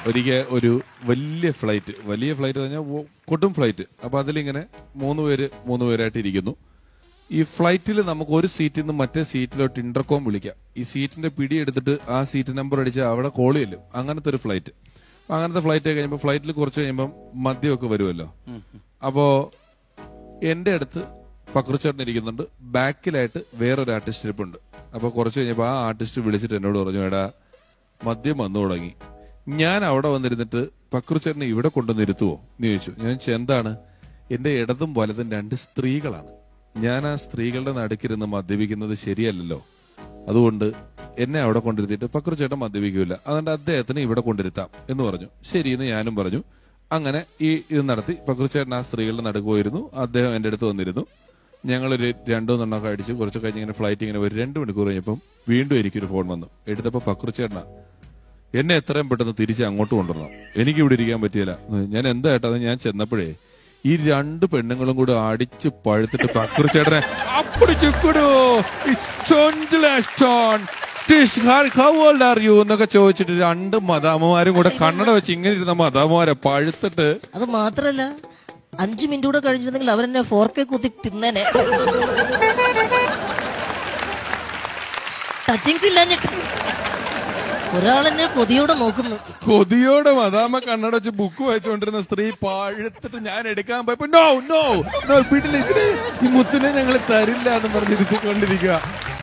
ഒരിക്കൽ ഒരു വലിയ ഫ്ലൈറ്റ് വലിയ ഫ്ലൈറ്റ് പറഞ്ഞാൽ കൊടും ഫ്ലൈറ്റ് അപ്പൊ അതിലിങ്ങനെ മൂന്ന് പേര് മൂന്ന് പേരായിട്ട് ഇരിക്കുന്നു ഈ ഫ്ലൈറ്റിൽ നമുക്ക് ഒരു സീറ്റിൽ നിന്ന് മറ്റേ സീറ്റിലോട്ട് ഇന്റർകോം വിളിക്കാം ഈ സീറ്റിന്റെ പിടി എടുത്തിട്ട് ആ സീറ്റ് നമ്പർ അടിച്ച് അവിടെ കോൾ ചെല്ലും അങ്ങനത്തെ ഒരു ഫ്ലൈറ്റ് അപ്പൊ അങ്ങനത്തെ ഫ്ലൈറ്റ് കഴിയുമ്പോൾ ഫ്ലൈറ്റിൽ കുറച്ച് കഴിയുമ്പോൾ മദ്യമൊക്കെ വരുമല്ലോ അപ്പോ എന്റെ അടുത്ത് പക്രുച്ചേട്ടൻ ഇരിക്കുന്നുണ്ട് ബാക്കിലായിട്ട് വേറൊരു ആർട്ടിസ്റ്റ് ഇരിപ്പുണ്ട് അപ്പൊ കുറച്ച് കഴിഞ്ഞപ്പോ ആ ആർട്ടിസ്റ്റ് വിളിച്ചിട്ട് എന്നോട് പറഞ്ഞു എടാ മദ്യം വന്നു തുടങ്ങി ഞാൻ അവിടെ വന്നിരുന്നിട്ട് പക്രുച്ചേട്ടനെ ഇവിടെ കൊണ്ടുവന്ന് ഇരുത്തുവോ എന്ന് ചോദിച്ചു ഞാൻ ചോദിച്ചു, എന്താണ് എന്റെ ഇടതും വലതും രണ്ട് സ്ത്രീകളാണ് ഞാൻ ആ സ്ത്രീകളുടെ നടുക്കിരുന്ന് മദ്യപിക്കുന്നത് ശരിയല്ലല്ലോ അതുകൊണ്ട് എന്നെ അവിടെ കൊണ്ടിരുത്തിയിട്ട് പക്രുച്ചേട്ടൻ മദ്യപിക്കൂല അതുകൊണ്ട് അദ്ദേഹത്തിന് ഇവിടെ കൊണ്ടിരുത്താം എന്ന് പറഞ്ഞു ശരിയെന്ന് ഞാനും പറഞ്ഞു അങ്ങനെ ഈ ഇത് നടത്തി പക്രുച്ചേട്ടൻ ആ സ്ത്രീകളുടെ നടുക്ക് പോയിരുന്നു അദ്ദേഹം എന്റെ അടുത്ത് വന്നിരുന്നു ഞങ്ങളൊരു രണ്ടു മൂന്നെണ്ണമൊക്കെ അടിച്ച് കുറച്ച് കഴിഞ്ഞ് ഇങ്ങനെ ഫ്ലൈറ്റ് ഇങ്ങനെ ഒരു രണ്ട് മണിക്കൂർ കഴിഞ്ഞപ്പം വീണ്ടും എനിക്കൊരു ഫോൺ വന്നു എടുത്തപ്പോ പക്രുച്ചേട്ടനാ എന്നെ എത്രയും പെട്ടെന്ന് തിരിച്ച് അങ്ങോട്ട് കൊണ്ടുവരണം എനിക്ക് ഇവിടെ ഇരിക്കാൻ പറ്റിയില്ല ഞാൻ എന്താ ഏട്ടാ അത് ഞാൻ ചെന്നപ്പോഴേ ഈ രണ്ട് പെണ്ണുങ്ങളും കൂടെ അടിച്ച് പഴുത്തിട്ട് പക്രുച്ചേട്ടനെ അപ്പടി ചുക്കുടോ ഹൗ ഓൾഡ് ആർ യു എന്നൊക്കെ ചോദിച്ചിട്ട് രണ്ട് മദാമ്മമാരും കൂടെ കണ്ണട വെച്ച് ഇങ്ങനെ ഇരുന്ന മദാമ്മമാരെ പഴുത്തിട്ട് അത് മാത്രല്ല അഞ്ചു മിനിറ്റ് കൂടെ കഴിഞ്ഞിരുന്നെങ്കിൽ അവരെന്നെ ഫോർ കെ കുത്തി തിന്നേനെ ടച്ചിങ്സ് ഇല്ലാഞ്ഞിട്ട് ഒരാളെന്നെ കൊതിയോടെ നോക്കുന്നു കൊതിയോടെ മദാമ കണ്ണട വെച്ച് ബുക്ക് വായിച്ചുകൊണ്ടിരുന്ന സ്ത്രീ പഴുത്തിട്ട് ഞാൻ എടുക്കാൻ പോയപ്പോ നോ നോ നോ വീട്ടിൽ ഇതിന് ഈ മുത്തിനെ ഞങ്ങൾ തരില്ല എന്ന് പറഞ്ഞ് ഇരുത്തിക്കൊണ്ടിരിക്കുക